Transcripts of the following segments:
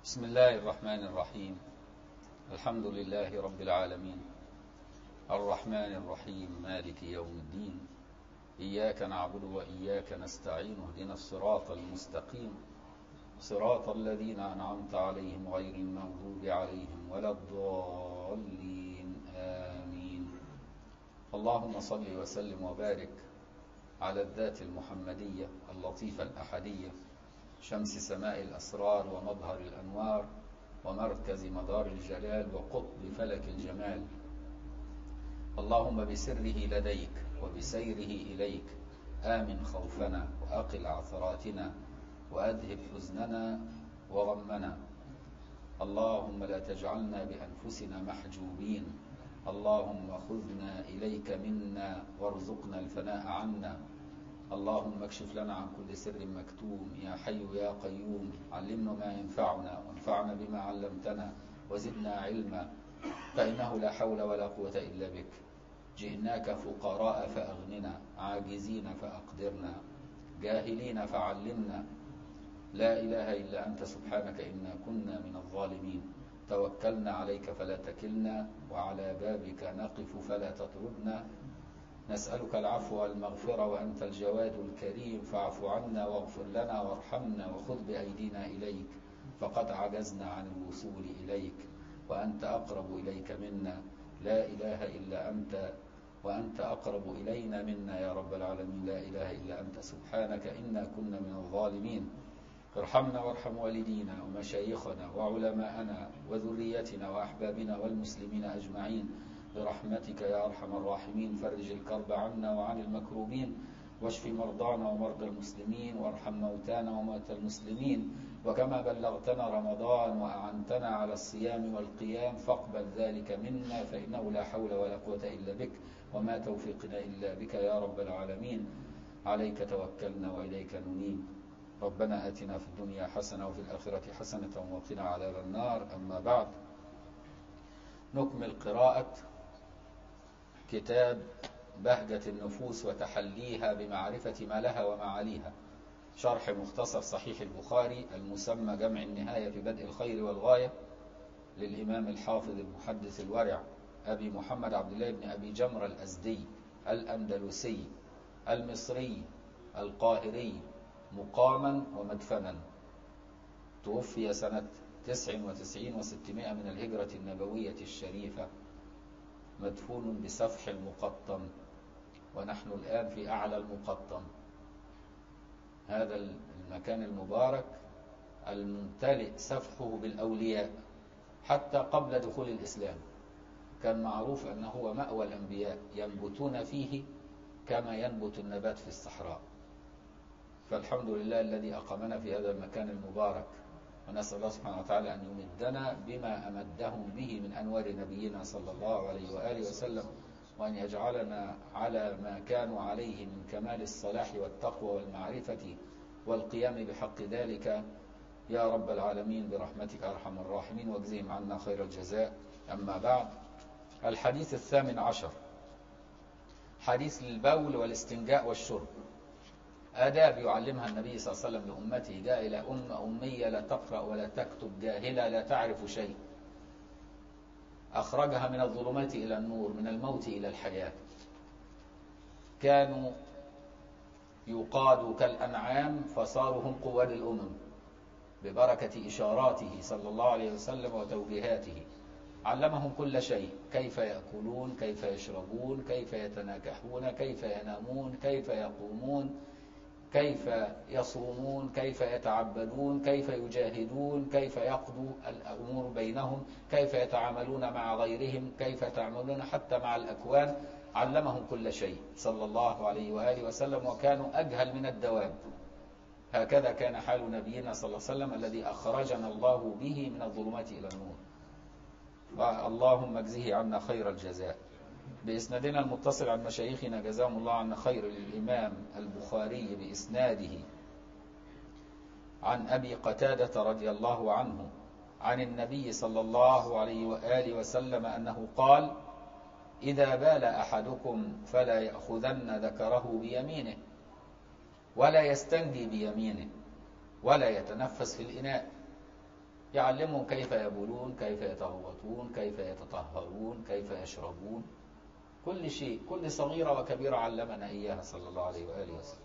بسم الله الرحمن الرحيم الحمد لله رب العالمين الرحمن الرحيم مالك يوم الدين إياك نعبد وإياك نستعين اهدنا الصراط المستقيم صراط الذين أنعمت عليهم غير المغضوب عليهم ولا الضالين آمين اللهم صل وسلم وبارك على الذات المحمدية اللطيفة الأحدية شمس سماء الأسرار ومظهر الأنوار ومركز مدار الجلال وقطب فلك الجمال اللهم بسره لديك وبسيره إليك آمن خوفنا وأقل عثراتنا وأذهب حزننا وغمنا اللهم لا تجعلنا بأنفسنا محجوبين اللهم خذنا إليك منا وارزقنا الفناء عنا اللهم اكشف لنا عن كل سر مكتوم يا حي يا قيوم علمنا ما ينفعنا وانفعنا بما علمتنا وزدنا علما فإنه لا حول ولا قوة إلا بك جئناك فقراء فأغننا عاجزين فأقدرنا جاهلين فعلمنا لا إله إلا أنت سبحانك إنا كنا من الظالمين توكلنا عليك فلا تكلنا وعلى بابك نقف فلا تطردنا نسألك العفو والمغفرة وأنت الجواد الكريم فاعف عنا واغفر لنا وارحمنا وخذ بأيدينا إليك فقد عجزنا عن الوصول إليك وأنت أقرب إليك منا لا إله إلا أنت وأنت أقرب إلينا منا يا رب العالمين لا إله إلا أنت سبحانك إنا كنا من الظالمين ارحمنا وارحم والدينا ومشايخنا وعلماءنا وذريتنا وأحبابنا والمسلمين أجمعين برحمتك يا أرحم الراحمين فرج الكرب عنا وعن المكروبين واشف مرضانا ومرضى المسلمين وارحم موتانا وموتى المسلمين وكما بلغتنا رمضان وأعنتنا على الصيام والقيام فاقبل ذلك منا فإنه لا حول ولا قوة إلا بك وما توفيقنا إلا بك يا رب العالمين عليك توكلنا وإليك ننيب ربنا آتنا في الدنيا حسنة وفي الآخرة حسنة وقنا عذاب النار أما بعد نكمل قراءة كتاب بهجة النفوس وتحليها بمعرفة ما لها وما عليها شرح مختصر صحيح البخاري المسمى جمع النهاية في بدء الخير والغاية للإمام الحافظ المحدث الورع أبي محمد عبد الله بن أبي جمرة الأزدي الأندلسي المصري القاهري مقاما ومدفنا توفي سنة 99 وستمائة من الهجرة النبوية الشريفة مدفون بسفح المقطم ونحن الآن في أعلى المقطم هذا المكان المبارك الممتلئ سفحه بالأولياء حتى قبل دخول الإسلام كان معروف أنه هو مأوى الأنبياء ينبتون فيه كما ينبت النبات في الصحراء فالحمد لله الذي أقامنا في هذا المكان المبارك ونسأل الله سبحانه وتعالى أن يمدنا بما أمدهم به من أنوار نبينا صلى الله عليه وآله وسلم وأن يجعلنا على ما كانوا عليه من كمال الصلاح والتقوى والمعرفة والقيام بحق ذلك يا رب العالمين برحمتك أرحم الراحمين واجزهم عنا خير الجزاء أما بعد الحديث الثامن عشر حديث البول والاستنجاء والشرب آداب يعلمها النبي صلى الله عليه وسلم لأمته جاء إلى أمة أمية لا تقرأ ولا تكتب جاهلة لا تعرف شيء أخرجها من الظلمات إلى النور من الموت إلى الحياة كانوا يقادوا كالأنعام فصاروا هم قواد الأمم ببركة إشاراته صلى الله عليه وسلم وتوجيهاته علمهم كل شيء كيف يأكلون كيف يشربون كيف يتناكحون كيف ينامون كيف يقومون كيف يصومون كيف يتعبدون كيف يجاهدون كيف يقضوا الأمور بينهم كيف يتعاملون مع غيرهم كيف يتعاملون حتى مع الأكوان علمهم كل شيء صلى الله عليه وآله وسلم وكانوا أجهل من الدواب هكذا كان حال نبينا صلى الله عليه وسلم الذي أخرجنا الله به من الظلمات إلى النور اللهم اجزه عنا خير الجزاء بإسنادنا المتصل عن مشايخنا جزاهم الله عنا خير للإمام البخاري بإسناده عن أبي قتادة رضي الله عنه عن النبي صلى الله عليه وآله وسلم أنه قال إذا بال أحدكم فلا يأخذن ذكره بيمينه ولا يستنجي بيمينه ولا يتنفس في الإناء يعلمهم كيف يبولون كيف يتغوطون كيف يتطهرون كيف يشربون كل شيء كل صغيرة وكبيرة علمنا إياها صلى الله عليه وآله وسلم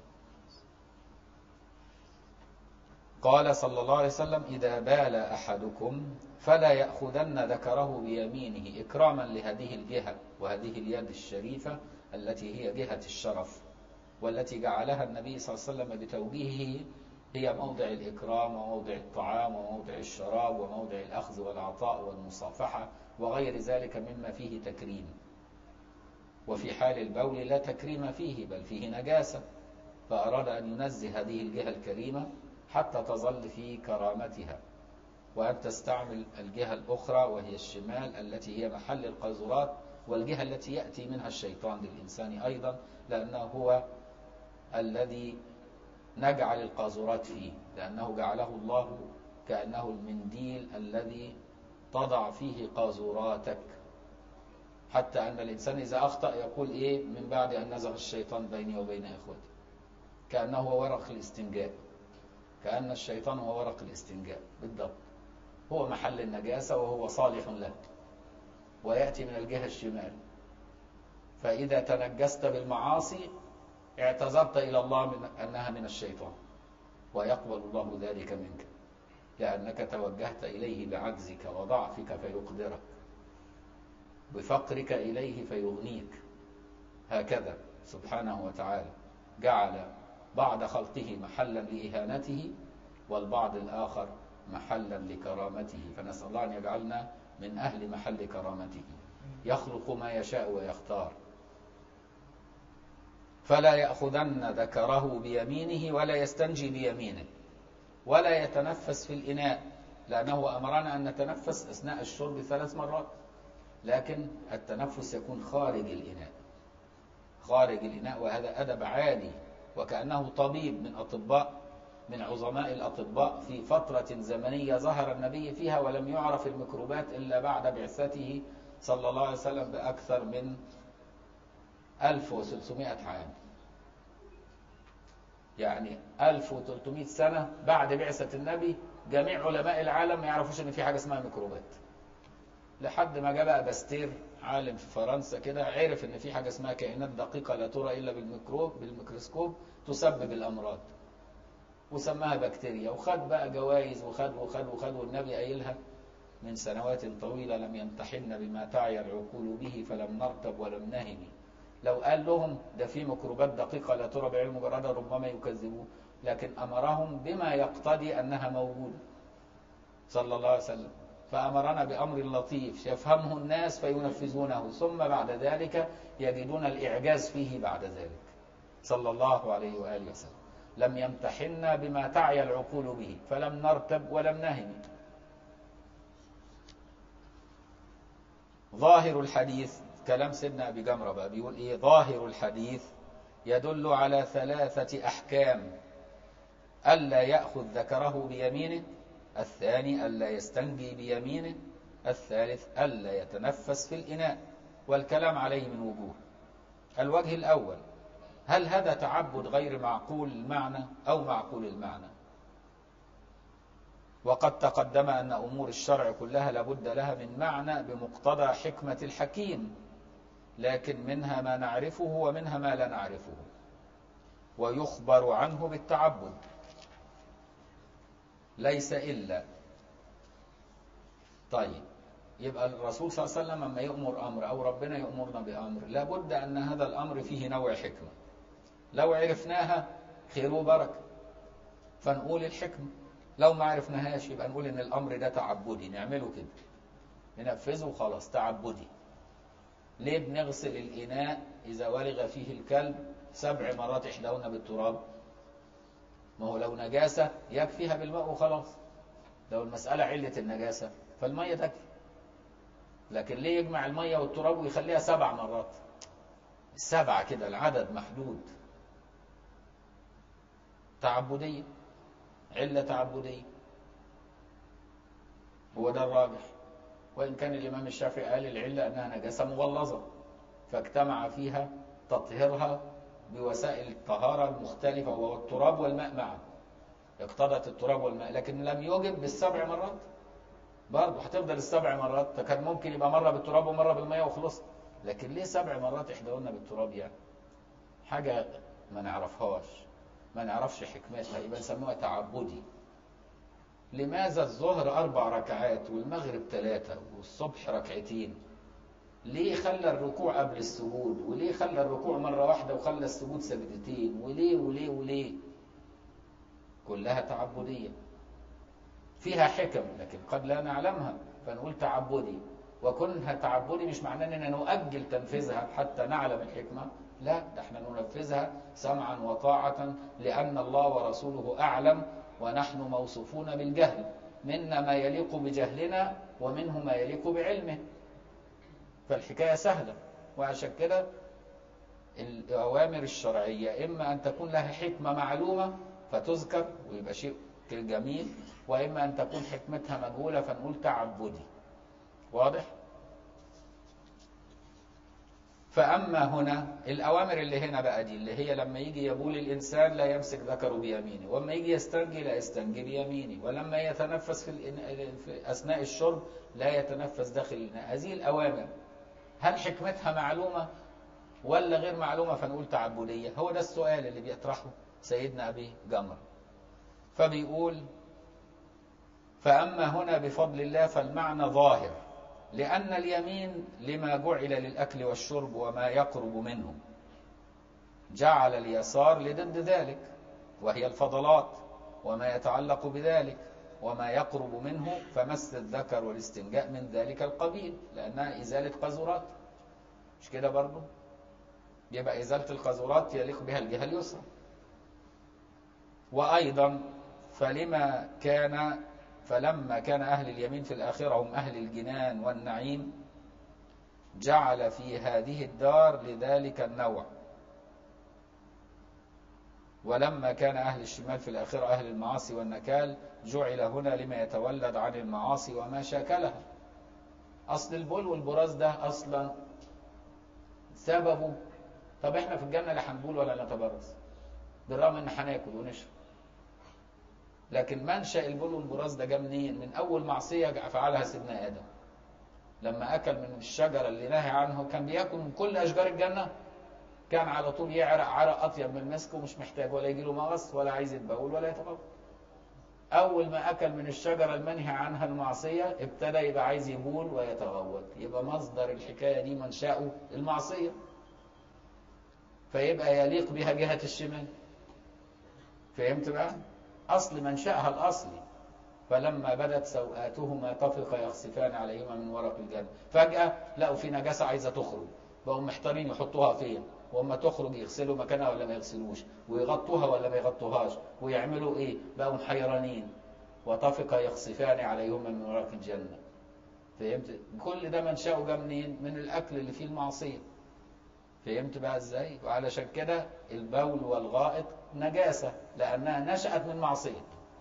قال صلى الله عليه وسلم إذا بال أحدكم فلا يأخذن ذكره بيمينه إكراما لهذه الجهة وهذه اليد الشريفة التي هي جهة الشرف والتي جعلها النبي صلى الله عليه وسلم بتوجيهه هي موضع الإكرام وموضع الطعام وموضع الشراب وموضع الأخذ والعطاء والمصافحة وغير ذلك مما فيه تكريم وفي حال البول لا تكريم فيه بل فيه نجاسة فأراد أن ينزه هذه الجهة الكريمة حتى تظل في كرامتها وأن تستعمل الجهة الأخرى وهي الشمال التي هي محل القاذورات والجهة التي يأتي منها الشيطان للإنسان أيضا لأنه هو الذي نجعل القاذورات فيه لأنه جعله الله كأنه المنديل الذي تضع فيه قاذوراتك حتى أن الإنسان إذا أخطأ يقول إيه من بعد أن نزغ الشيطان بيني وبين إخوتي كأنه هو ورق الاستنجاء كأن الشيطان هو ورق الاستنجاء بالضبط هو محل النجاسة وهو صالح له ويأتي من الجهة الشمال فإذا تنجست بالمعاصي اعتذرت إلى الله من أنها من الشيطان ويقبل الله ذلك منك لأنك توجهت إليه بعجزك وضعفك فيقدرك بفقرك إليه فيغنيك هكذا سبحانه وتعالى جعل بعض خلقه محلا لإهانته والبعض الآخر محلا لكرامته فنسأل الله أن يجعلنا من أهل محل كرامته يخلق ما يشاء ويختار فلا يأخذن ذكره بيمينه ولا يستنجي بيمينه ولا يتنفس في الإناء لأنه أمرنا أن نتنفس أثناء الشرب ثلاث مرات لكن التنفس يكون خارج الإناء خارج الإناء وهذا أدب عالي وكأنه طبيب من أطباء من عظماء الأطباء في فترة زمنية ظهر النبي فيها ولم يعرف الميكروبات إلا بعد بعثته صلى الله عليه وسلم بأكثر من 1600 عام يعني 1300 سنة بعد بعثة النبي جميع علماء العالم ما يعرفوش ان في حاجة اسمها ميكروبات لحد ما جاء بقى باستير عالم في فرنسا كده عرف ان في حاجة اسمها كائنات دقيقة لا ترى الا بالميكروب بالميكروسكوب تسبب الامراض وسماها بكتيريا وخد بقى جوائز وخد وخد وخد والنبي قايلها من سنوات طويلة لم يمتحن بما تعي العقول به فلم نرتب ولم نهم لو قال لهم ده في ميكروبات دقيقة لا ترى بعلم مجردة ربما يكذبوه لكن أمرهم بما يقتضي أنها موجودة صلى الله عليه وسلم فأمرنا بأمر لطيف يفهمه الناس فينفذونه ثم بعد ذلك يجدون الإعجاز فيه بعد ذلك صلى الله عليه وآله وسلم لم يمتحنا بما تعي العقول به فلم نرتب ولم نهم ظاهر الحديث كلام سيدنا أبي جمرة بقى بيقول إيه ظاهر الحديث يدل على ثلاثة أحكام ألا يأخذ ذكره بيمينه الثاني ألا يستنجي بيمينه الثالث ألا يتنفس في الإناء والكلام عليه من وجوه الوجه الأول هل هذا تعبد غير معقول المعنى أو معقول المعنى وقد تقدم أن أمور الشرع كلها لابد لها من معنى بمقتضى حكمة الحكيم لكن منها ما نعرفه ومنها ما لا نعرفه ويخبر عنه بالتعبد ليس إلا طيب يبقى الرسول صلى الله عليه وسلم لما يأمر أمر أو ربنا يأمرنا بأمر لابد أن هذا الأمر فيه نوع حكمة لو عرفناها خير وبركة فنقول الحكمة لو ما عرفناهاش يبقى نقول ان الامر ده تعبدي نعمله كده ننفذه خلاص تعبدي ليه بنغسل الاناء اذا ولغ فيه الكلب سبع مرات احداهن بالتراب ما هو لو نجاسة يكفيها بالماء وخلاص لو المسألة علة النجاسة فالمية تكفي لكن ليه يجمع المية والتراب ويخليها سبع مرات السبعة كده العدد محدود تعبدية علة تعبدية هو ده الراجح وإن كان الإمام الشافعي قال العلة أنها نجاسة مغلظة فاجتمع فيها تطهيرها بوسائل الطهارة المختلفة وهو التراب والماء معا اقتضت التراب والماء لكن لم يوجب بالسبع مرات برضه هتفضل السبع مرات كان ممكن يبقى مره بالتراب ومره بالميه وخلصت لكن ليه سبع مرات احداهن بالتراب يعني حاجه ما نعرفهاش ما نعرفش حكمتها يبقى نسموها تعبدي لماذا الظهر اربع ركعات والمغرب ثلاثه والصبح ركعتين ليه خلى الركوع قبل السجود وليه خلى الركوع مرة واحدة وخلى السجود سجدتين وليه وليه وليه كلها تعبدية فيها حكم لكن قد لا نعلمها فنقول تعبدي وكونها تعبدي مش معناه اننا نؤجل تنفيذها حتى نعلم الحكمة لا ده احنا ننفذها سمعا وطاعة لأن الله ورسوله أعلم ونحن موصوفون بالجهل منا ما يليق بجهلنا ومنه ما يليق بعلمه فالحكاية سهلة وعشان كده الأوامر الشرعية إما أن تكون لها حكمة معلومة فتذكر ويبقى شيء جميل وإما أن تكون حكمتها مجهولة فنقول تعبدي واضح؟ فأما هنا الأوامر اللي هنا بقى دي اللي هي لما يجي يبول الإنسان لا يمسك ذكره بيمينه وما يجي يستنجي لا يستنجي بيمينه ولما يتنفس في, في أثناء الشرب لا يتنفس داخل الإناء هذه الأوامر هل حكمتها معلومة ولا غير معلومة فنقول تعبدية هو ده السؤال اللي بيطرحه سيدنا أبي جمر فبيقول فأما هنا بفضل الله فالمعنى ظاهر لأن اليمين لما جعل للأكل والشرب وما يقرب منه جعل اليسار لضد ذلك وهي الفضلات وما يتعلق بذلك وما يقرب منه فمس الذكر والاستنجاء من ذلك القبيل لأنها إزالة قذورات مش كده برضه يبقى إزالة القذورات يليق بها الجهة اليسرى وأيضا فلما كان فلما كان أهل اليمين في الآخرة هم أهل الجنان والنعيم جعل في هذه الدار لذلك النوع ولما كان أهل الشمال في الآخرة أهل المعاصي والنكال جعل هنا لما يتولد عن المعاصي وما شاكلها أصل البول والبراز ده أصلا سببه طب احنا في الجنة لا هنبول ولا نتبرز بالرغم ان هناكل ونشرب لكن منشأ البول والبراز ده جه منين؟ من أول معصية فعلها سيدنا آدم لما أكل من الشجرة اللي نهى عنه كان بياكل من كل أشجار الجنة كان على طول يعرق عرق أطيب من المسك ومش محتاج ولا يجي له مغص ولا عايز يتبول ولا يتبول أول ما أكل من الشجرة المنهي عنها المعصية ابتدى يبقى عايز يبول ويتغوط يبقى مصدر الحكاية دي منشأه المعصية فيبقى يليق بها جهة الشمال فهمت بقى؟ أصل منشأها الأصلي فلما بدت سوآتهما طفق يخسفان عليهما من ورق الجنة فجأة لقوا في نجاسة عايزة تخرج بقوا محتارين يحطوها فين واما تخرج يغسلوا مكانها ولا ما يغسلوش ويغطوها ولا ما يغطوهاش ويعملوا ايه بقوا محيرانين وطفق يخسفان عليهما من ورق الجنة فهمت كل ده منشأه جه منين من الأكل اللي فيه المعصية فهمت بقى ازاي وعلشان كده البول والغائط نجاسة لأنها نشأت من معصية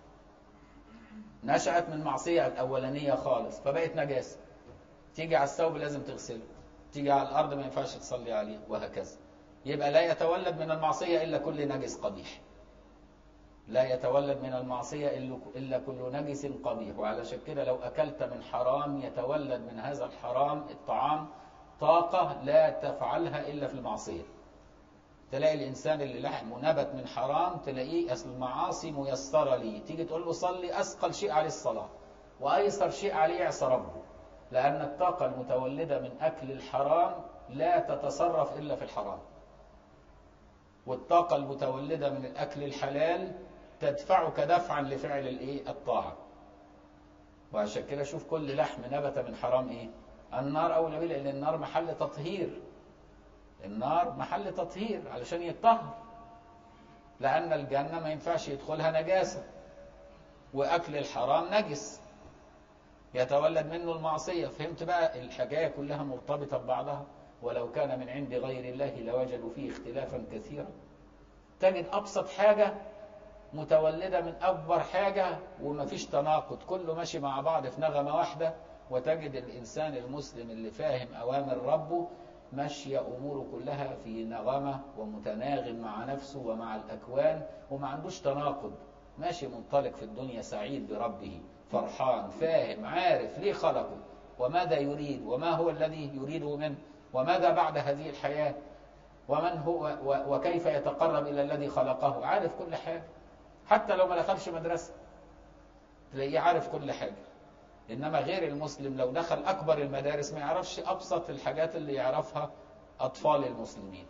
نشأت من معصية الأولانية خالص فبقت نجاسة تيجي على الثوب لازم تغسله تيجي على الأرض ما ينفعش تصلي عليه وهكذا يبقى لا يتولد من المعصية إلا كل نجس قبيح لا يتولد من المعصية إلا كل نجس قبيح وعلشان كده لو أكلت من حرام يتولد من هذا الحرام الطعام طاقة لا تفعلها إلا في المعصية تلاقي الإنسان اللي لحمه نبت من حرام تلاقيه أصل المعاصي ميسرة ليه تيجي تقول له صلي أثقل شيء عليه الصلاة وأيسر شيء عليه يعصى ربه لأن الطاقة المتولدة من أكل الحرام لا تتصرف إلا في الحرام والطاقة المتولدة من الأكل الحلال تدفعك دفعا لفعل الإيه الطاعة وعشان كده شوف كل لحم نبت من حرام إيه النار أولى به لأن النار محل تطهير النار محل تطهير علشان يتطهر لأن الجنة ما ينفعش يدخلها نجاسة وأكل الحرام نجس يتولد منه المعصية فهمت بقى الحكاية كلها مرتبطة ببعضها ولو كان من عند غير الله لوجدوا فيه اختلافا كثيرا تجد أبسط حاجة متولدة من أكبر حاجة ومفيش تناقض كله ماشي مع بعض في نغمة واحدة وتجد الإنسان المسلم اللي فاهم أوامر ربه ماشية أموره كلها في نغمة ومتناغم مع نفسه ومع الأكوان وما عندوش تناقض ماشي منطلق في الدنيا سعيد بربه فرحان فاهم عارف ليه خلقه وماذا يريد وما هو الذي يريده منه وماذا بعد هذه الحياة ومن هو وكيف يتقرب إلى الذي خلقه عارف كل حاجة حتى لو ما دخلش مدرسة تلاقيه عارف كل حاجة إنما غير المسلم لو دخل أكبر المدارس ما يعرفش أبسط الحاجات اللي يعرفها أطفال المسلمين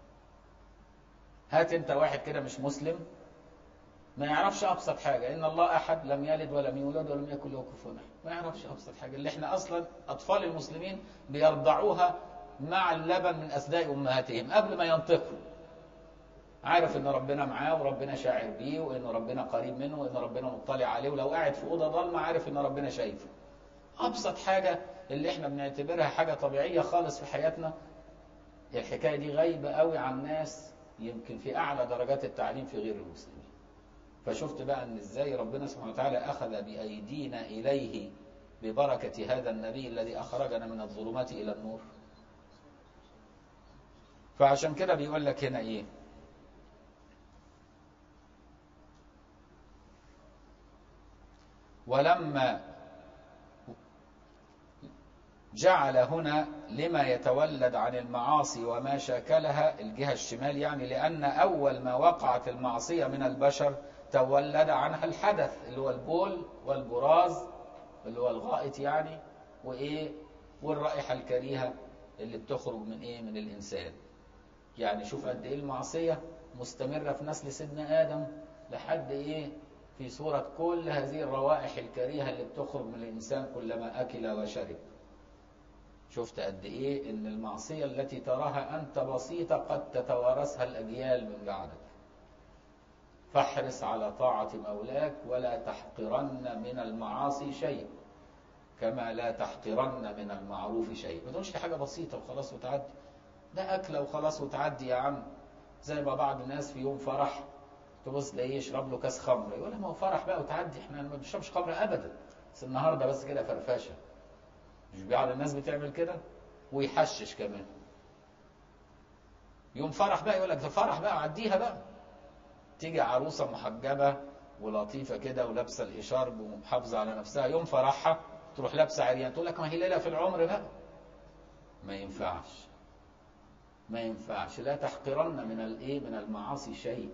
هات أنت واحد كده مش مسلم ما يعرفش أبسط حاجة إن الله أحد لم يلد ولم يولد ولم يكن له كفوا أحد ما يعرفش أبسط حاجة اللي إحنا أصلا أطفال المسلمين بيرضعوها مع اللبن من أثداء أمهاتهم قبل ما ينطقوا عارف ان ربنا معاه وربنا شاعر بيه وان ربنا قريب منه وان ربنا مطلع عليه ولو قاعد في اوضه ضلمه عارف ان ربنا شايفه ابسط حاجه اللي احنا بنعتبرها حاجه طبيعيه خالص في حياتنا الحكايه دي غايبه قوي عن ناس يمكن في اعلى درجات التعليم في غير المسلمين فشفت بقى ان ازاي ربنا سبحانه وتعالى اخذ بايدينا اليه ببركه هذا النبي الذي اخرجنا من الظلمات الى النور فعشان كده بيقول لك هنا ايه ولما جعل هنا لما يتولد عن المعاصي وما شاكلها الجهة الشمال يعني لأن أول ما وقعت المعصية من البشر تولد عنها الحدث اللي هو البول والبراز اللي هو الغائط يعني وإيه والرائحة الكريهة اللي بتخرج من إيه من الإنسان يعني شوف قد إيه المعصية مستمرة في نسل سيدنا آدم لحد إيه في صورة كل هذه الروائح الكريهة اللي بتخرج من الإنسان كلما أكل وشرب شفت قد إيه إن المعصية التي تراها أنت بسيطة قد تتوارثها الأجيال من بعدك فاحرص على طاعة مولاك ولا تحقرن من المعاصي شيء كما لا تحقرن من المعروف شيء ما تقولش دي حاجة بسيطة وخلاص وتعدي ده أكلة وخلاص وتعدي يا عم زي ما بعض الناس في يوم فرح تبص تلاقيه يشرب له كاس خمر يقول ما هو فرح بقى وتعدي احنا ما بنشربش خمر ابدا بس النهارده بس كده فرفشه مش بعض الناس بتعمل كده ويحشش كمان يوم فرح بقى يقول لك ده فرح بقى عديها بقى تيجي عروسه محجبه ولطيفه كده ولابسه الاشارب ومحافظه على نفسها يوم فرحها تروح لابسه عريان تقول لك ما هي ليله في العمر بقى ما ينفعش ما ينفعش لا تحقرن من الايه من المعاصي شيء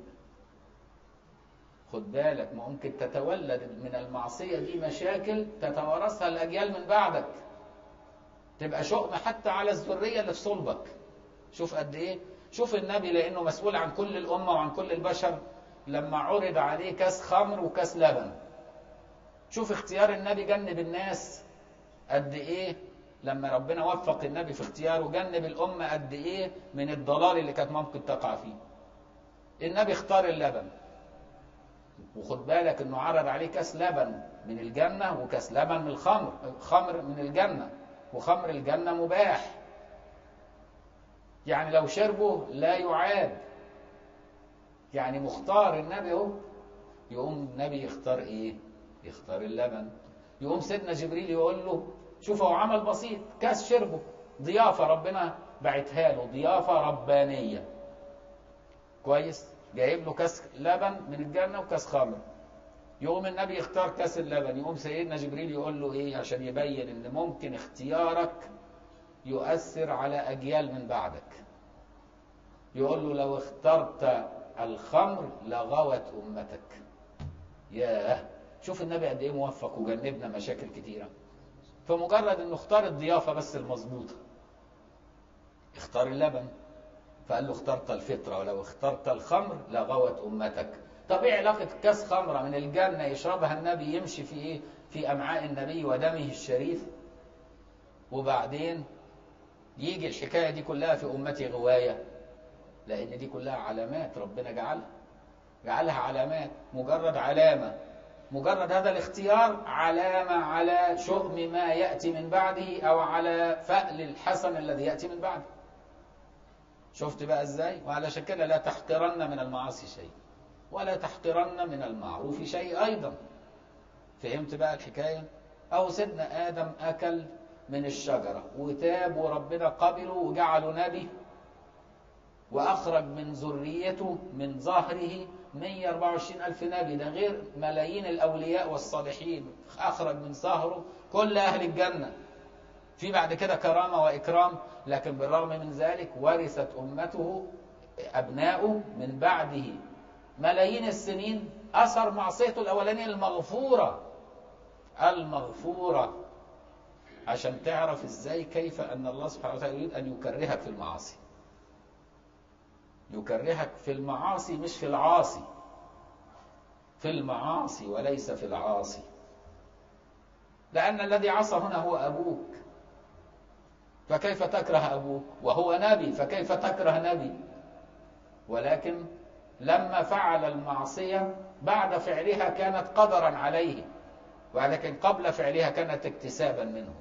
خد بالك ما ممكن تتولد من المعصية دي مشاكل تتوارثها الأجيال من بعدك تبقى شؤم حتى على الذرية اللي في صلبك شوف قد إيه شوف النبي لأنه مسؤول عن كل الأمة وعن كل البشر لما عرض عليه كاس خمر وكاس لبن شوف اختيار النبي جنب الناس قد إيه لما ربنا وفق النبي في اختياره جنب الأمة قد إيه من الضلال اللي كانت ممكن تقع فيه النبي اختار اللبن وخد بالك انه عرض عليه كاس لبن من الجنة وكاس لبن من الخمر خمر من الجنة وخمر الجنة مباح يعني لو شربه لا يعاد يعني مختار النبي اهو يقوم النبي يختار ايه يختار اللبن يقوم سيدنا جبريل يقول له شوف هو عمل بسيط كاس شربه ضيافة ربنا بعتها له ضيافة ربانية كويس جايب له كاس لبن من الجنة وكاس خمر يقوم النبي يختار كاس اللبن يقوم سيدنا جبريل يقول له ايه عشان يبين ان ممكن اختيارك يؤثر على اجيال من بعدك يقول له لو اخترت الخمر لغوت امتك ياه شوف النبي قد ايه موفق وجنبنا مشاكل كتيره فمجرد انه اختار الضيافه بس المظبوطه اختار اللبن فقال له اخترت الفطرة ولو اخترت الخمر لغوت أمتك طب ايه علاقة كاس خمرة من الجنة يشربها النبي يمشي في ايه في أمعاء النبي ودمه الشريف وبعدين يجي الحكاية دي كلها في أمتي غواية لأن دي كلها علامات ربنا جعلها جعلها علامات مجرد علامة مجرد هذا الاختيار علامة على شؤم ما يأتي من بعده أو على فأل الحسن الذي يأتي من بعده شفت بقى ازاي وعلشان كده لا تحقرن من المعاصي شيء ولا تحقرن من المعروف شيء ايضا فهمت بقى الحكايه او سيدنا ادم اكل من الشجره وتاب وربنا قبله وجعله نبي واخرج من ذريته من ظهره 124 ألف نبي ده غير ملايين الأولياء والصالحين أخرج من سهره كل أهل الجنة في بعد كده كرامة وإكرام لكن بالرغم من ذلك ورثت أمته أبناؤه من بعده ملايين السنين أثر معصيته الأولانية المغفورة المغفورة عشان تعرف ازاي كيف أن الله سبحانه وتعالى يريد أن يكرهك في المعاصي يكرهك في المعاصي مش في العاصي في المعاصي وليس في العاصي لأن الذي عصى هنا هو أبوك فكيف تكره أبوك وهو نبي فكيف تكره نبي ولكن لما فعل المعصية بعد فعلها كانت قدرا عليه ولكن قبل فعلها كانت اكتسابا منه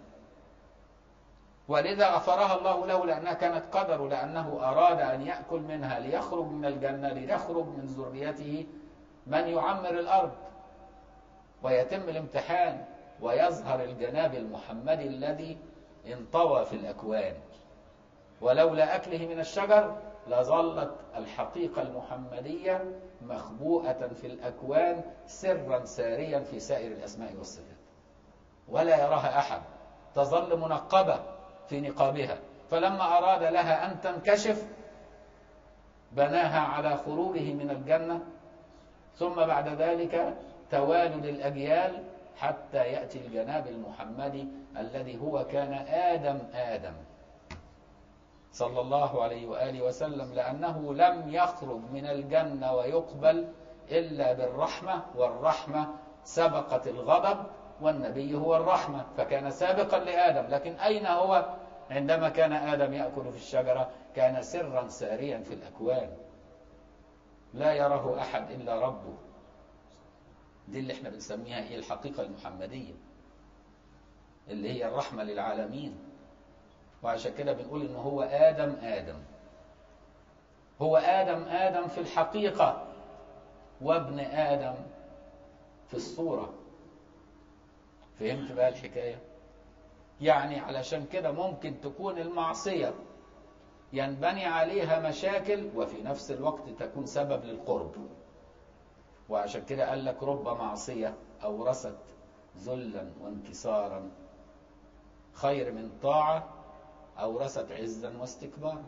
ولذا غفرها الله له لأنها كانت قدر لأنه أراد أن يأكل منها ليخرج من الجنة ليخرج من ذريته من يعمر الأرض ويتم الامتحان ويظهر الجناب المحمدي الذي انطوى في الأكوان ولولا أكله من الشجر لظلت الحقيقة المحمدية مخبوءة في الأكوان سرا ساريا في سائر الأسماء والصفات ولا يراها أحد تظل منقبة في نقابها فلما أراد لها أن تنكشف بناها على خروجه من الجنة ثم بعد ذلك توالد الأجيال حتى يأتي الجناب المحمدي الذي هو كان آدم آدم صلى الله عليه وآله وسلم لأنه لم يخرج من الجنة ويقبل إلا بالرحمة والرحمة سبقت الغضب والنبي هو الرحمة فكان سابقا لآدم لكن أين هو عندما كان آدم يأكل في الشجرة كان سرا ساريا في الأكوان لا يراه أحد إلا ربه دي اللي احنا بنسميها ايه الحقيقة المحمدية اللي هي الرحمة للعالمين وعشان كده بنقول ان هو آدم آدم هو آدم آدم في الحقيقة وابن آدم في الصورة فهمت بقى الحكاية يعني علشان كده ممكن تكون المعصية ينبني عليها مشاكل وفي نفس الوقت تكون سبب للقرب وعشان كده قال لك رب معصية أورثت ذلا وانكسارا خير من طاعة أورثت عزا واستكبارا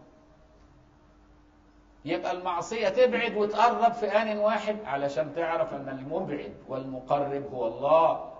يبقى المعصية تبعد وتقرب في آن واحد علشان تعرف أن المبعد والمقرب هو الله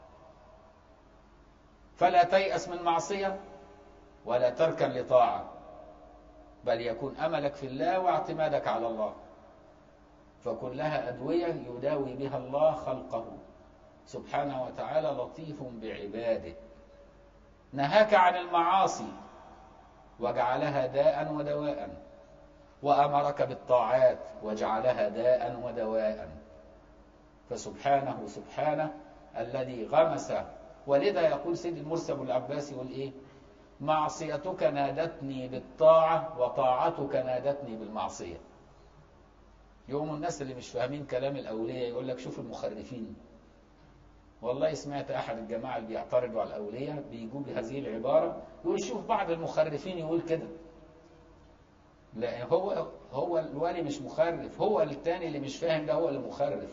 فلا تيأس من معصية ولا تركن لطاعة بل يكون أملك في الله واعتمادك على الله فكلها أدوية يداوي بها الله خلقه سبحانه وتعالى لطيف بعباده نهاك عن المعاصي وجعلها داء ودواء وأمرك بالطاعات وجعلها داء ودواء فسبحانه سبحانه الذي غمس ولذا يقول سيد المرسي أبو العباس يقول إيه معصيتك نادتني بالطاعة وطاعتك نادتني بالمعصية يوم الناس اللي مش فاهمين كلام الأولياء يقول لك شوف المخرفين والله سمعت أحد الجماعة اللي بيعترضوا على الأولياء بيجوا بهذه العبارة يقول شوف بعض المخرفين يقول كده لا هو هو الولي مش مخرف هو التاني اللي مش فاهم ده هو اللي مخرف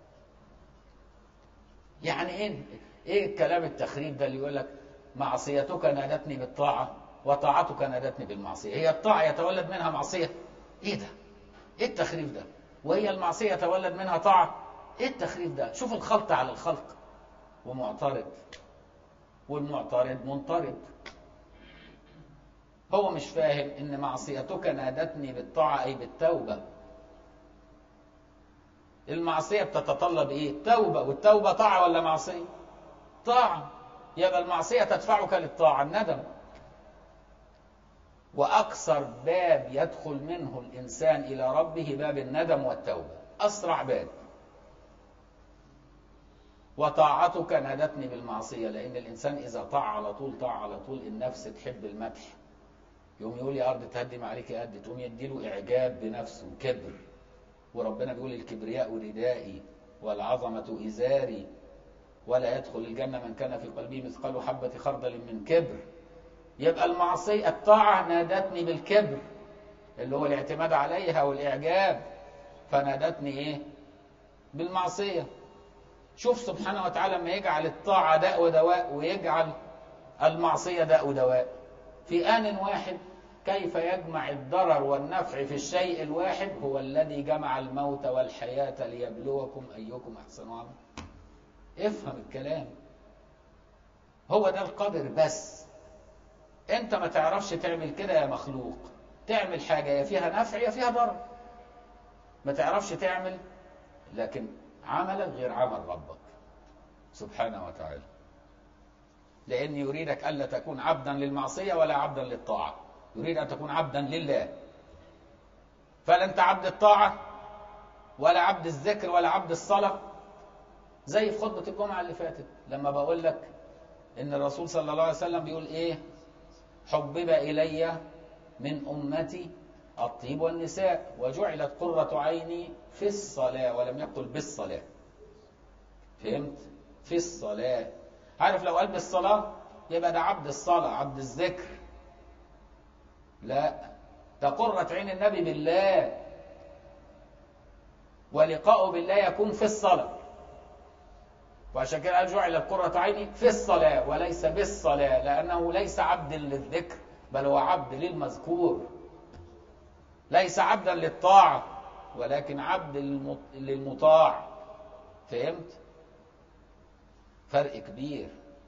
يعني ايه ايه الكلام التخريب ده اللي يقول لك معصيتك نادتني بالطاعة وطاعتك نادتني بالمعصية هي الطاعة يتولد منها معصية ايه ده ايه التخريف ده وهي المعصية يتولد منها طاعة ايه التخريف ده شوف الخلط على الخلق ومعترض والمعترض منطرد هو مش فاهم ان معصيتك نادتني بالطاعة اي بالتوبة المعصية بتتطلب ايه توبة والتوبة طاعة ولا معصية طاعة يبقى المعصية تدفعك للطاعة الندم وأكثر باب يدخل منه الإنسان إلى ربه باب الندم والتوبة أسرع باب وطاعتك نادتني بالمعصية لأن الإنسان إذا طاع على طول طاع على طول النفس تحب المدح يوم يقول يا أرض تهدم عليك يا قد تقوم يديله إعجاب بنفسه كبر وربنا بيقول الكبرياء ردائي والعظمة إزاري ولا يدخل الجنة من كان في قلبه مثقال حبة خردل من كبر يبقى المعصية الطاعة نادتني بالكبر اللي هو الاعتماد عليها والإعجاب فنادتني ايه بالمعصية شوف سبحانه وتعالى لما يجعل الطاعة داء ودواء ويجعل المعصية داء ودواء في آن واحد كيف يجمع الضرر والنفع في الشيء الواحد هو الذي جمع الموت والحياة ليبلوكم أيكم أحسن عملا افهم الكلام هو ده القدر بس انت ما تعرفش تعمل كده يا مخلوق تعمل حاجة يا فيها نفع يا فيها ضرر ما تعرفش تعمل لكن عملك غير عمل ربك سبحانه وتعالى لأن يريدك ألا تكون عبدا للمعصية ولا عبدا للطاعة يريد أن تكون عبدا لله فلا أنت عبد الطاعة ولا عبد الذكر ولا عبد الصلاة زي في خطبة الجمعة اللي فاتت لما بقول لك إن الرسول صلى الله عليه وسلم بيقول إيه حبب إلي من أمتي الطيب والنساء وجعلت قرة عيني في الصلاة ولم يقل بالصلاة فهمت؟ في الصلاة عارف لو قال بالصلاة يبقى ده عبد الصلاة عبد الذكر لا ده قرة عين النبي بالله ولقاؤه بالله يكون في الصلاة وعشان كده قال جعلت قرة عيني في الصلاة وليس بالصلاة لأنه ليس عبد للذكر بل هو عبد للمذكور ليس عبدا للطاعة ولكن عبد للمطاع فهمت؟ فرق كبير